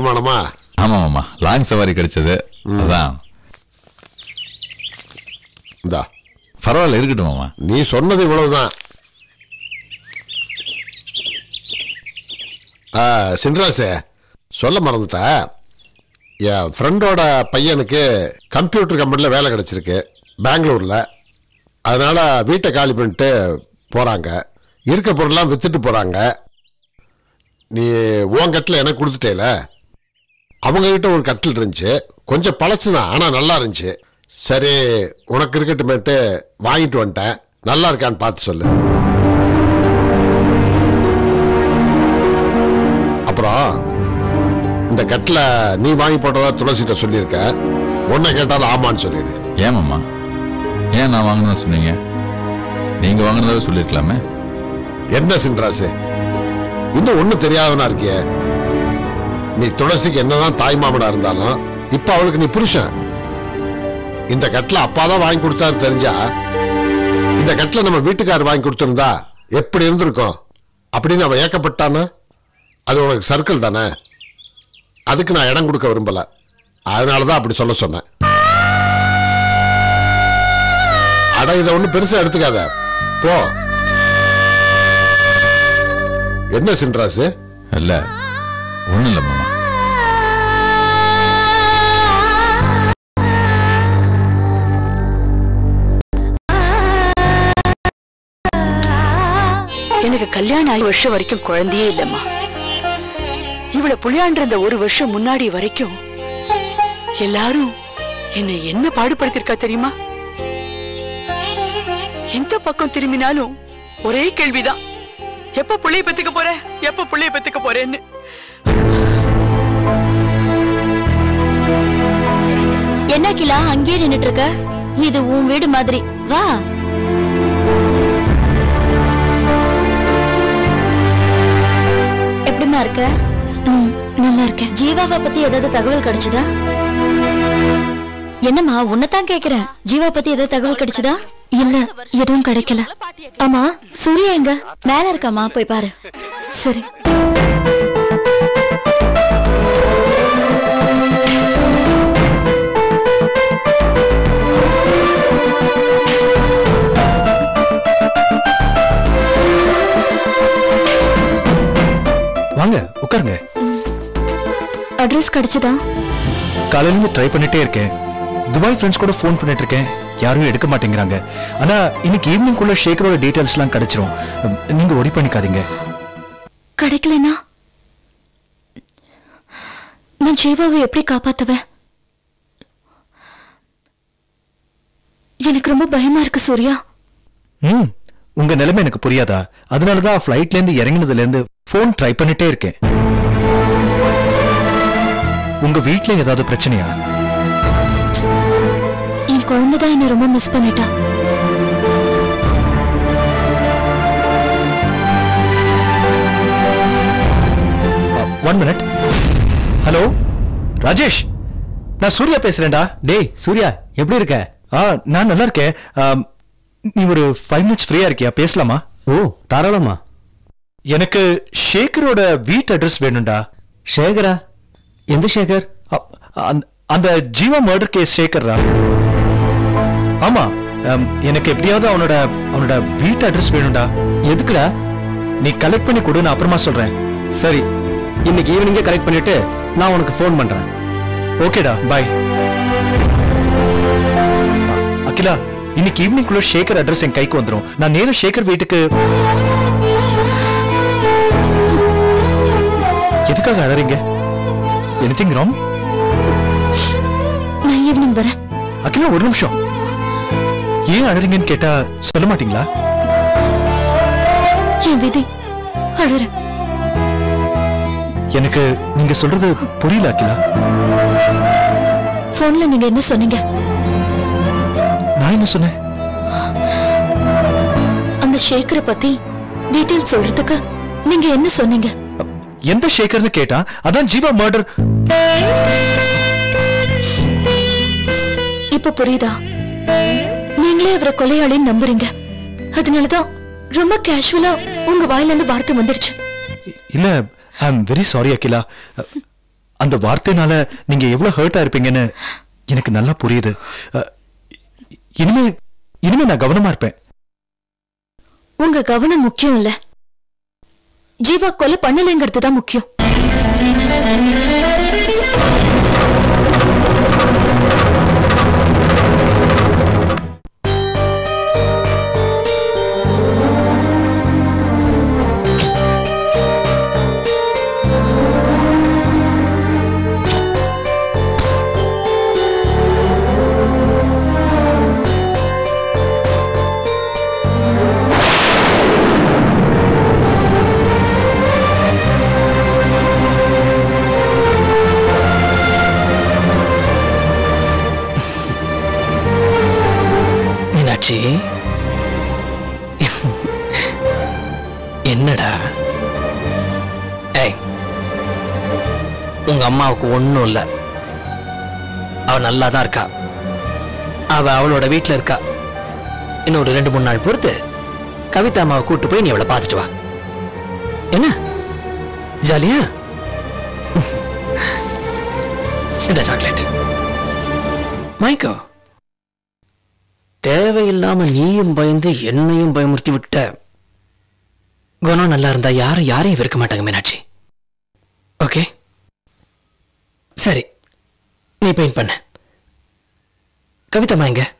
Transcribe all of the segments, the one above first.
வருமானமா ஆமா மாமா லாங் சவாரி கிடைச்சது அதான் இந்தா பரவாயில்ல இருக்கட்டும் மாமா நீ சொன்னது இவ்வளவுதான் ஆ, சின்ராசு சொல்ல மறந்துட்டேன் என் ஃப்ரெண்டோட பையனுக்கு கம்ப்யூட்டர் கம்பெனியில் வேலை கிடைச்சிருக்கு பெங்களூரில் அதனால வீட்டை காலி பண்ணிட்டு போகிறாங்க இருக்க பொருள்லாம் வித்துட்டு போகிறாங்க நீ உன் கட்டில் எனக்கு கொடுத்துட்டேல அவங்க கிட்ட ஒரு கட்டில் இருந்துச்சு கொஞ்சம் பழசு தான் ஆனால் நல்லா இருந்துச்சு சரி உனக்கு இருக்கட்டுமேட்டு வாங்கிட்டு வந்துட்டேன் நல்லா இருக்கான்னு பார்த்து சொல்லு அப்புறம் இந்த கட்டில் நீ வாங்கி போட்டதா துளசிட்ட சொல்லியிருக்க உன்னை கேட்டாலும் ஆமான்னு சொல்லிடு ஏன் மாமா ஏன் நான் வாங்கணும்னு சொன்னீங்க நீங்க வாங்கினதாவே சொல்லிருக்கலாமே என்ன சின்ராசு இன்னும் ஒன்றும் தெரியாதவனா இருக்கியே நீ துளசிக்கு என்னதான் தாய் மாமனா இருந்தாலும் இப்ப அவளுக்கு நீ புருஷன் இந்த கட்டில அப்பா தான் வாங்கி கொடுத்தாரு தெரிஞ்சா இந்த கட்டில நம்ம வீட்டுக்காரர் வாங்கி கொடுத்திருந்தா எப்படி இருந்திருக்கும் அப்படின்னு அவன் ஏக்கப்பட்டானா அது உனக்கு சர்க்கிள் தானே அதுக்கு நான் இடம் கொடுக்க விரும்பல அதனால தான் அப்படி சொல்ல சொன்னேன் அட இதை ஒன்றும் பெருசா எடுத்துக்காத போ என்ன சின்ராசு இல்ல ஒண்ணும் இல்ல மாமா எனக்கு கல்யாணம் ஆகி வருஷம் வரைக்கும் குழந்தையே இல்லம்மா இவள புளியாண்ட இந்த ஒரு வருஷம் முன்னாடி வரைக்கும் எல்லாரும் என்னை என்ன பாடுபடுத்திருக்கா தெரியுமா எந்த பக்கம் திரும்பினாலும் ஒரே கேள்விதான் எப்ப புள்ளைய பெத்துக்க போற எப்ப புள்ளைய பெத்துக்க போறேன்னு என்ன கிலா அங்கேயே நின்னுட்டு இருக்க இது உன் வீடு மாதிரி வா எப்படிமா இருக்க நல்லா இருக்கேன் ஜீவாவை பத்தி ஏதாவது தகவல் கிடைச்சதா என்னம்மா உன்னதான் கேக்குறேன் ஜீவா பத்தி ஏதாவது தகவல் கிடைச்சதா இல்ல எதுவும் கிடைக்கல ஆமா சூர்யா எங்க மேல இருக்காமா போய் பாரு சரி வாங்க உட்காருங்க அட்ரஸ் கிடைச்சதா காலையில இருந்து ட்ரை பண்ணிட்டே இருக்கேன் துபாய் ஃப்ரெண்ட்ஸ் கூட ஃபோன் பண்ணிட்டு இருக்கேன் யாரும் எடுக்க மாட்டேங்கிறாங்க ஆனா இன்னைக்கு ஈவினிங் குள்ள ஷேக்கரோட டீடைல்ஸ் எல்லாம் கிடைச்சிரும் உம், நீங்க ஒரி பண்ணிக்காதீங்க கிடைக்கலனா நான் ஜீவாவை எப்படி காப்பாத்துவேன் எனக்கு ரொம்ப பயமா இருக்கு சூர்யா ம் உங்க நிலைமை எனக்கு புரியாதா அதனாலதான் ஃப்ளைட்ல இருந்து இறங்கினதுல இருந்து ஃபோன் ட்ரை பண்ணிட்டே இருக்கேன் உங்க வீட்ல ஏதாவது பிரச்சனையா என் குழந்தை தான் என்ன ரொம்ப மிஸ் பண்ணிட்டா ஒன் மினிட் ஹலோ ராஜேஷ் நான் சூர்யா பேசுறேன்டா டேய் சூர்யா எப்படி இருக்க ஆ நான் நல்லா இருக்கேன் ஆம், நீ ஒரு ஃபைவ் மினிட்ஸ் ஃப்ரீயா இருக்கியா பேசலாமா ஓ தாராளமா எனக்கு ஷேகரோட வீட் அட்ரஸ் வேணும்டா சேகரா எந்த சேகர் அ- அந்த- அந்த ஜீவா மர்டர் கேஸ் ஷேகர்ரா ஆமா ஆம், எனக்கு எப்படியாவது அவனோட அவனோட வீட் அட்ரஸ் வேணும்டா எதுக்குடா நீ கலெக்ட் பண்ணி கொடு நான் அப்புறமா சொல்றேன் சரி இன்னைக்கு ஈவினிங்கே கலெக்ட் பண்ணிட்டு நான் உனக்கு ஃபோன் பண்றேன் ஓகேடா பாய் அகிலா இன்னைக்கு ஈவினிங் குள்ள ஷேகர் அட்ரஸ் என் கைக்கு வந்துரும் நான் நேரம் ஷேகர் வீட்டுக்கு எதுக்காக அழறீங்க எனிதிங் ராங் நான் ஈவினிங் வரேன் அகிலா ஒரு நிமிஷம் ஏன் அழறீங்கன்னு கேட்டா சொல்ல மாட்டீங்களா என் விதி அழறேன் எனக்கு நீங்க சொல்றது புரியல அகிலா போன்ல நீங்க என்ன சொன்னீங்க நான் என்ன சொன்னேன் அந்த ஷேக்கரை பத்தி டீடைல் சொல்றதுக்கு நீங்க என்ன சொன்னீங்க எந்த ஷேகர்னு கேட்டா அதான் ஜீவா மர்டர் இப்ப புரியுதா நீங்களே அவரை கொலையாளின்னு நம்புறீங்க அதனாலதான் ரொம்ப கேஷுவலா உங்க வாயில இருந்து வார்த்தை வந்துருச்சு இல்ல I am very sorry Akila அந்த வார்த்தைனால நீங்க எவ்வளவு ஹர்ட்டா இருப்பீங்கன்னு எனக்கு நல்லா புரியுது அ, இனிமே இனிமே நான் கவனமா இருப்பேன் உங்க கவனம் முக்கியம் இல்ல ஜீவா கொலை பண்ணலைங்கிறது தான் முக்கியம் மீனாட்சி என்னடா ஏய் உங்க அம்மாவுக்கு ஒண்ணும் இல்ல அவ நல்லா தான் இருக்கா அவ அவளோட வீட்ல இருக்கா இன்னும் ஒரு ரெண்டு மூணு நாள் பொறுத்து கவிதா அம்மாவை கூட்டு போய் நீ அவளை பார்த்துட்டு வா என்ன ஜாலியா இந்த சாக்லேட் மைக்கோ தேவையில்லாம நீயும் பயந்து என்னையும் பயமுறுத்தி விட்ட குணம் நல்லா இருந்தா யாரும் யாரையும் வெறுக்க மாட்டாங்க மீனாட்சி ஓகே சரி நீ பெயிண்ட் பண்ண கவிதம்மா எங்க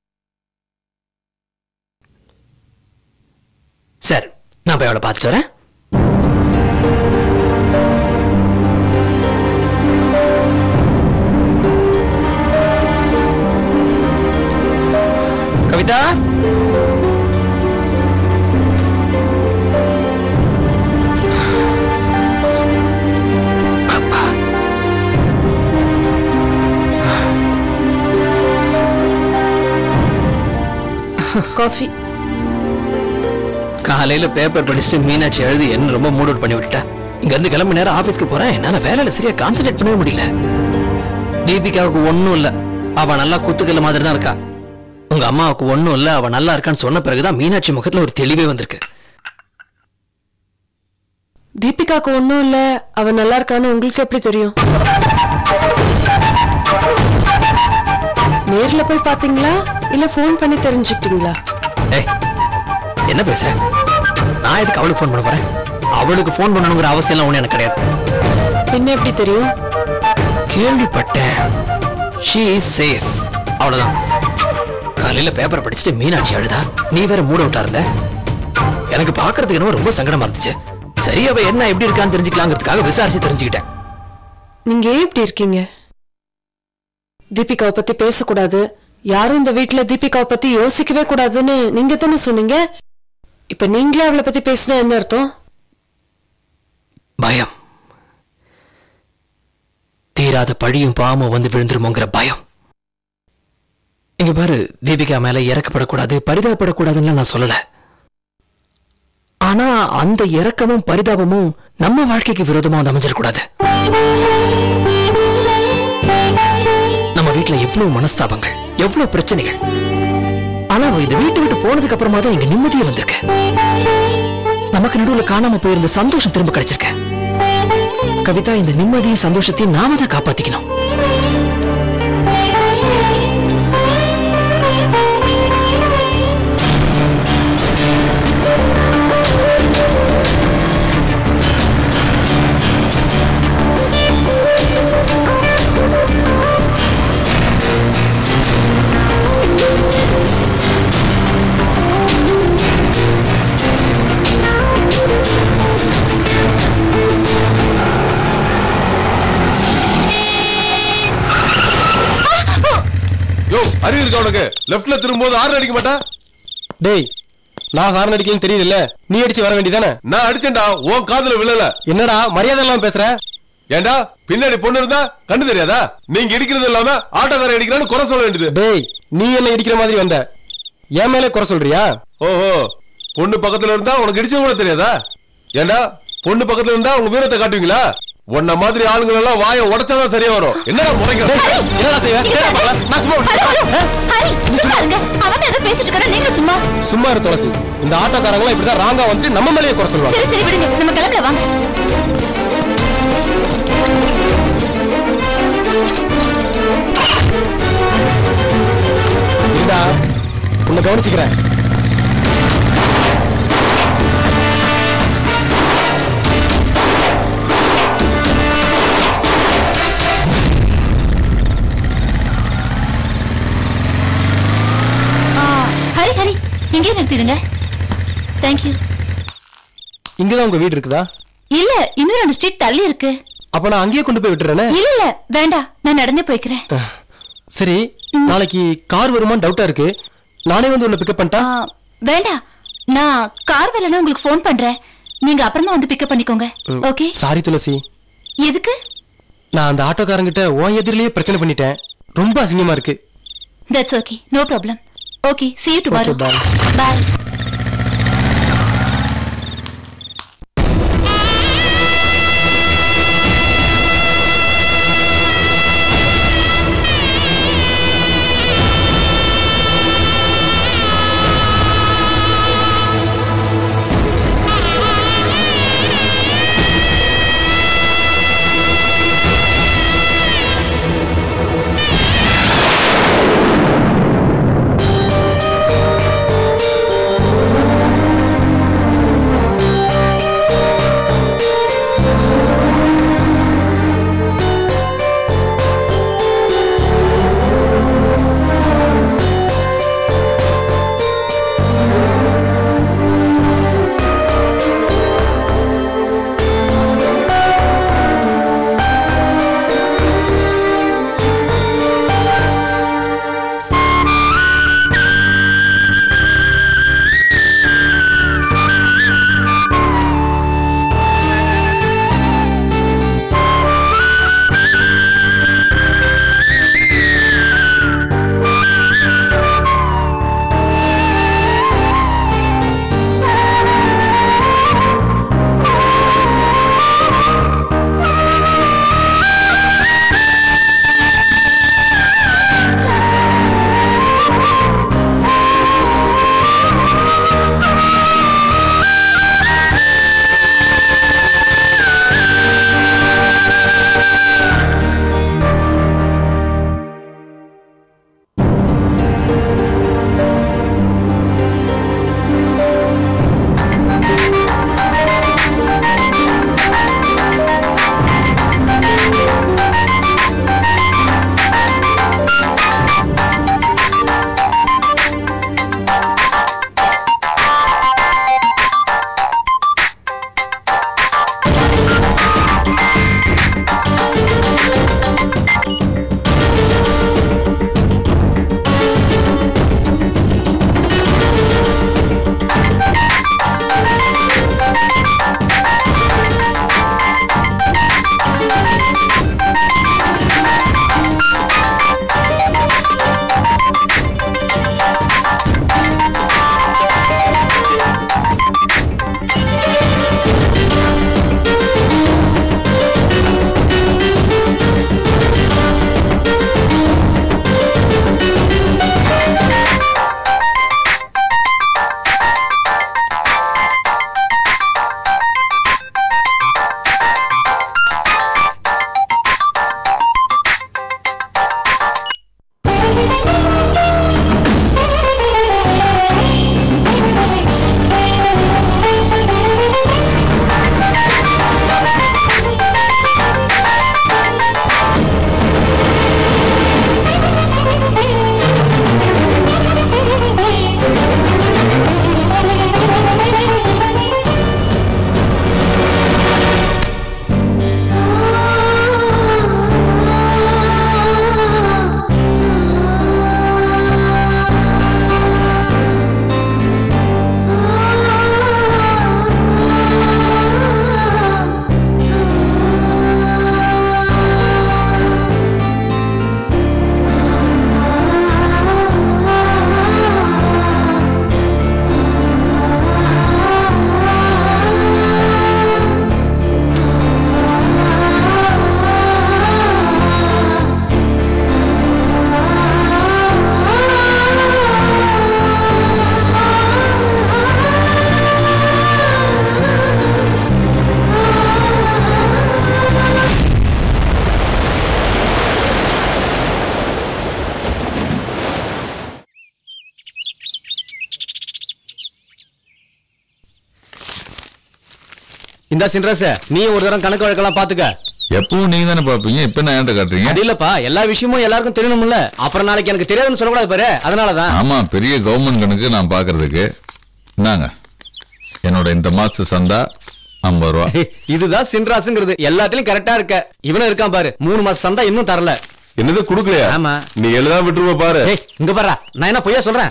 சரி நான் போய் அவளை பார்த்துட்டு வரேன் கவிதா அப்பா. காஃபி காலையில பேப்பர் படிச்சுட்டு மீனாட்சி எழுதி என்ன ரொம்ப மூட் அவுட் பண்ணி விட்டுட்டா இங்க இருந்து கிளம்பி நேரம் ஆபீஸ்க்கு போறேன் என்னால வேலையில சரியா கான்சென்ட்ரேட் பண்ணவே முடியல தீபிகாவுக்கு ஒண்ணும் இல்ல அவ நல்லா குத்துக்கல்ல மாதிரி தான் இருக்கா உங்க அம்மாவுக்கு ஒண்ணும் இல்ல அவ நல்லா இருக்கான்னு சொன்ன பிறகுதான் மீனாட்சி முகத்துல ஒரு தெளிவே வந்திருக்கு தீபிகாக்கு ஒண்ணும் இல்ல அவ நல்லா இருக்கான்னு உங்களுக்கு எப்படி தெரியும் நேர்ல போய் பாத்தீங்களா இல்ல ஃபோன் பண்ணி தெரிஞ்சுக்கிட்டீங்களா ஏய் என்ன பேசுற நான் எதுக்கு அவளுக்கு ஃபோன் பண்ண போறேன் அவளுக்கு ஃபோன் பண்ணணுங்கிற அவசியம் எல்லாம் ஒண்ணு எனக்கு கிடையாது பின்ன எப்படி தெரியும் கேள்விப்பட்டேன் ஷீ இஸ் சேஃப் அவ்வளவுதான் காலையில பேப்பர் படிச்சுட்டு மீனாட்சி அழுதா நீ வேற மூட விட்டா இருந்த எனக்கு பாக்குறதுக்கு என்னவோ ரொம்ப சங்கடமா இருந்துச்சு சரி அவ என்ன எப்படி இருக்கான்னு தெரிஞ்சுக்கலாங்கிறதுக்காக விசாரிச்சு தெரிஞ்சுக்கிட்டேன் நீங்க ஏன் இப்படி இருக்கீங்க தீபிகாவை பத்தி பேசக்கூடாது யாரும் இந்த வீட்ல தீபிகாவை பத்தி யோசிக்கவே கூடாதுன்னு நீங்க தானே சொன்னீங்க இப்ப நீங்களே அவளை பத்தி பேசினா என்ன அர்த்தம் பயம் தீராத பழியும் பாவமும் வந்து விழுந்துருமோங்கிற பயம் இங்க பாரு தீபிகா மேல இறக்கப்படக்கூடாது பரிதாபப்படக்கூடாதுன்னு நான் சொல்லல ஆனா அந்த இறக்கமும் பரிதாபமும் நம்ம வாழ்க்கைக்கு விரோதமா வந்து அமைஞ்சிடக்கூடாது நம்ம வீட்ல எவ்வளவு மனஸ்தாபங்கள் எவ்வளவு பிரச்சனைகள் ஆனா அவ இந்த வீட்டை விட்டு போனதுக்கு அப்புறமா தான் இங்க நிம்மதியே வந்திருக்கு நமக்கு நடுவுல காணாம போயிருந்த சந்தோஷம் திரும்ப கிடைச்சிருக்கு கவிதா இந்த நிம்மதியும் சந்தோஷத்தையும் நாம தான் காப்பாத்திக்கணும் யோ அறிவு இருக்கா உனக்கு லெஃப்ட்ல திரும்பும்போது ஆறு அடிக்க மாட்டா டேய் நான் ஹார்ன் அடிக்கலன்னு தெரியுதுல்ல நீ அடிச்சு வர வேண்டியதானே நான் அடிச்சேன்டா உன் காதுல விழல என்னடா மரியாதை இல்லாம பேசுற ஏண்டா பின்னாடி பொண்ணு இருந்தா கண்டு தெரியாதா நீங்க இடிக்கிறது இல்லாம ஆட்டோக்காரன் இடிக்கிறான்னு குறை சொல்ல வேண்டியது டேய் நீ என்ன இடிக்கிற மாதிரி வந்த என் மேலே குறை சொல்றியா ஓஹோ பொண்ணு பக்கத்துல இருந்தா உனக்கு இடிச்சது கூட தெரியாதா ஏண்டா பொண்ணு பக்கத்துல இருந்தா உங்க வீரத்தை காட்டுவீங்களா உன்ன மாதிரி ஆளுங்க எல்லாம் வாயை உடைச்சாதான் சரியா வரும் என்னடா முறைக்கிற என்னடா செய்வ கேடா பார்க்கலாம். நான் சும்மா விட்டுறேன். ஹரி சும்மா இருங்க அவன் ஏதோ பேசிட்டு இருக்காரு நீங்க சும்மா சும்மா இரு துளசி இந்த ஆட்டோக்காரங்க இப்படிதான் ராங்கா வந்து நம்ம மேலேயே குறை சொல்லுவாங்க சரி சரி விடுங்க நம்ம கிளம்பல வாங்க கவனிச்சுக்கிறேன் ஆ, ஹரி ஹரி இங்கே நிறுத்திடுங்க தேங்க்யூ இங்கதான் உங்க வீடு இருக்குதா இல்ல இன்னும் ரெண்டு ஸ்ட்ரீட் தள்ளி இருக்கு அப்ப நான் அங்கேயே கொண்டு போய் விட்டுறேனே இல்ல இல்ல வேண்டாம் நான் நடந்தே போய்க்கிறேன் சரி நாளைக்கு கார் வருமான்னு டவுட்டா இருக்கு நானே வந்து உன்னை பிக்கப் பண்ணிட்டா ஆ, வேண்டாம் நான் கார் வரலன்னா உங்களுக்கு ஃபோன் பண்றேன் நீங்க அப்புறமா வந்து பிக்கப் பண்ணிக்கோங்க ஓகே சாரி துளசி எதுக்கு நான் அந்த ஆட்டோக்காரங்கிட்ட உன் எதிரிலேயே பிரச்சனை பண்ணிட்டேன் ரொம்ப அசிங்கமா இருக்கு that's okay no problem okay see you tomorrow Okay, bye. bye ஆ இந்த சின்ராச நீ ஒரு தரம் கணக்கு வழக்கெல்லாம் பாத்துக்க எப்பவும் நீங்க தானே பாப்பீங்க இப்ப என்ன என்கிட்ட காட்டுறீங்க அது இல்லப்பா எல்லா விஷயமும் எல்லாருக்கும் தெரியணும்ல அப்புறம் நாளைக்கு எனக்கு தெரியாதுன்னு சொல்லக்கூடாது பாரு அதனாலதான் ஆமா பெரிய கவர்மெண்ட் கணக்கு நான் பாக்குறதுக்கு என்னங்க என்னோட இந்த மாச சந்தா ஐம்பது ரூபா இதுதான் சின்ராசுங்கிறது எல்லாத்துலயும் கரெக்டா இருக்க இவனும் இருக்கான் பாரு மூணு மாசம் சந்தா இன்னும் தரல என்னது குடுக்கலையா ஆமா. நீ எழுதாம விட்டுருவ பாரு ஏய் இங்க பாரு நான் என்ன பொய்யா சொல்றேன்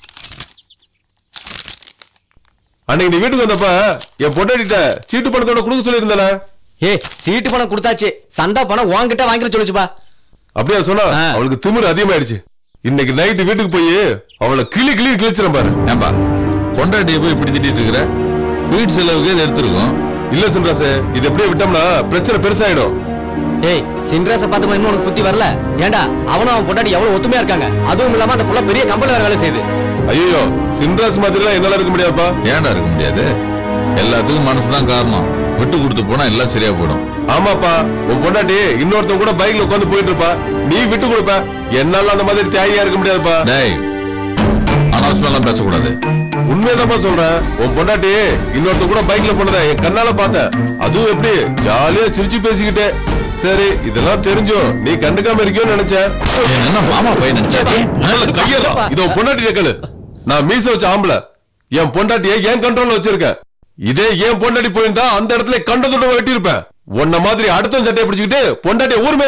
அன்னைக்கு நீ வீட்டுக்கு வந்தப்ப என் பொண்டாட்டிட்ட சீட்டு பணத்தோட கொடுக்க சொல்லியிருந்தானே ஏய் சீட்டு பணம் கொடுத்தாச்சு சந்தா பணம் உன்கிட்ட வாங்கிட்டு சொல்லுச்சுப்பா அப்படியா சொன்னா ஆ. அவளுக்கு திமிரு அதிகமாயிடுச்சு இன்னைக்கு நைட்டு வீட்டுக்கு போய் அவளை கிளி கிளி கிழிச்சிடும் பாரு ஏன்பா பொண்டாட்டியை போய் இப்படி திட்டிட்டு இருக்கிற வீட்டு செலவுக்கு இது எடுத்திருக்கோம் இல்ல சிம்ராசு இது எப்படியே விட்டோம்னா பிரச்சனை பெருசாயிடும் ஏய் சின்ராச பார்த்தமா இன்னும் உனக்கு புத்தி வரல ஏண்டா அவனும் அவன் பொண்டாட்டி எவ்வளவு ஒத்துமையா இருக்காங்க அதுவும் இல்லாம அந்த புள்ள பெரிய கம்பெனி வேற வேலை செய்யுது ஐயோ சிம்ராஸ் மாதிரிலாம் என்னால இருக்க முடியாதுப்பா ஏன்டா இருக்க முடியாது எல்லாத்துக்கும் மனசுதான் காரணம் விட்டு கொடுத்து போனா எல்லாம் சரியா போயிடும் ஆமாப்பா உன் பொண்டாட்டி இன்னொருத்தன் கூட பைக்ல உட்காந்து போயிட்டு இருப்பா நீ விட்டு கொடுப்ப என்னால அந்த மாதிரி தியாகியா இருக்க முடியாதுப்பா டேய் அனாவசியமெல்லாம் பேசக்கூடாது உண்மையதாப்பா சொல்றேன் உன் பொண்டாட்டி இன்னொருத்தன் கூட பைக்ல போனத என் கண்ணால பார்த்தேன் அதுவும் எப்படி ஜாலியா சிரிச்சு பேசிக்கிட்டே சரி இதெல்லாம் தெரிஞ்சும் நீ கண்டுக்காம இருக்கியோன்னு நினைச்சேன் நீ என்ன மாமா பையன் நினைச்சாடி? முதல்ல கையேறா. இது உன் பொண்டாட்டி கேளு நான் மீச வச்ச ஆம்பளை என் பொண்டாட்டியை என் கண்ட்ரோல்ல வச்சிருக்கேன் இதே என் பொண்டாட்டி போயிருந்தா அந்த இடத்துல கண்ட துண்ட வெட்டி இருப்பேன் உன்ன மாதிரி அடுத்த சட்டையை பிடிச்சிக்கிட்டு பொண்டாட்டிய ஊர்மே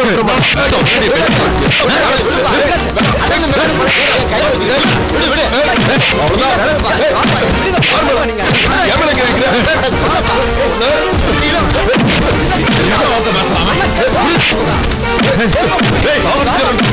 அவ்வளவுதான்